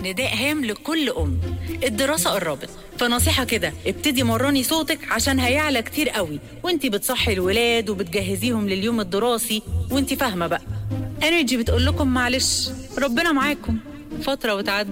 نداء هام لكل أم الدراسة قربت فنصيحة كده ابتدي مرني صوتك عشان هيعلى كتير قوي وانتي بتصحي الولاد وبتجهزيهم لليوم الدراسي وانتي فاهمة بقى انرجي بتقول لكم معلش ربنا معاكم فترة وتعدي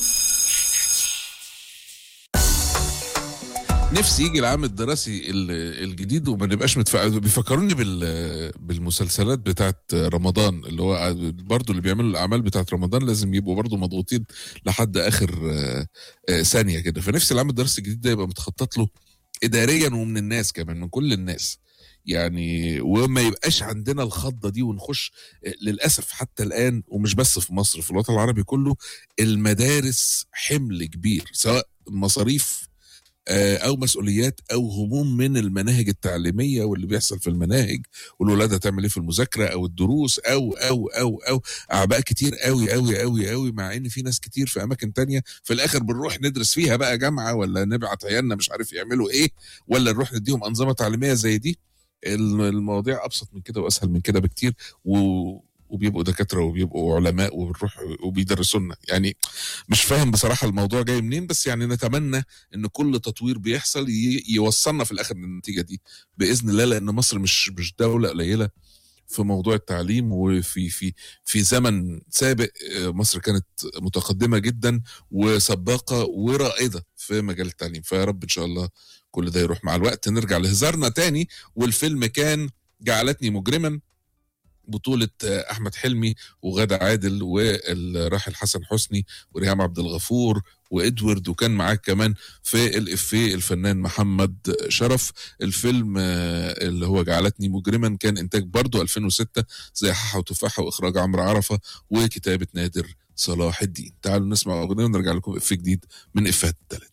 نفسي يجي العام الدراسي ال- الجديد وما نبقاش متفائل بيفكروني بال بالمسلسلات بتاعت رمضان اللي هو برضو اللي بيعملوا الاعمال بتاعت رمضان لازم يبقوا برضو مضغوطين لحد اخر آه، آه، ثانيه كده فنفسي العام الدراسي الجديد ده يبقى متخطط له اداريا ومن الناس كمان من كل الناس يعني وما يبقاش عندنا الخضه دي ونخش آه، للاسف حتى الان ومش بس في مصر في الوطن العربي كله المدارس حمل كبير سواء مصاريف آه، او مسؤوليات او هموم من المناهج التعليميه واللي بيحصل في المناهج والولاد هتعمل ايه في المذاكره او الدروس او او او او اعباء كتير قوي قوي قوي قوي مع ان في ناس كتير في اماكن تانية في الاخر بنروح ندرس فيها بقى جامعه ولا نبعت عيالنا مش عارف يعملوا ايه ولا نروح نديهم انظمه تعليميه زي دي الم- المواضيع ابسط من كده واسهل من كده بكتير و وبيبقوا دكاتره وبيبقوا علماء وبنروح وبيدرسوا لنا يعني مش فاهم بصراحه الموضوع جاي منين بس يعني نتمنى ان كل تطوير بيحصل ي- يوصلنا في الاخر للنتيجه دي باذن الله لان مصر مش مش دوله قليله في موضوع التعليم وفي في في زمن سابق آه، مصر كانت متقدمه جدا وسباقه ورائده في مجال التعليم فيا رب ان شاء الله كل ده يروح مع الوقت نرجع لهزارنا تاني والفيلم كان جعلتني مجرما بطولة آه، أحمد حلمي وغادة عادل والراحل حسن حسني وريهام عبد الغفور وإدوارد وكان معاك كمان في الإفيه الفنان محمد شرف الفيلم آه، اللي هو جعلتني مجرما كان إنتاج برضه 2006 زي حاحة وتفاحة وإخراج عمرو عرفة وكتابة نادر صلاح الدين تعالوا نسمع أغنية ونرجع لكم إفيه جديد من إفيهات التلات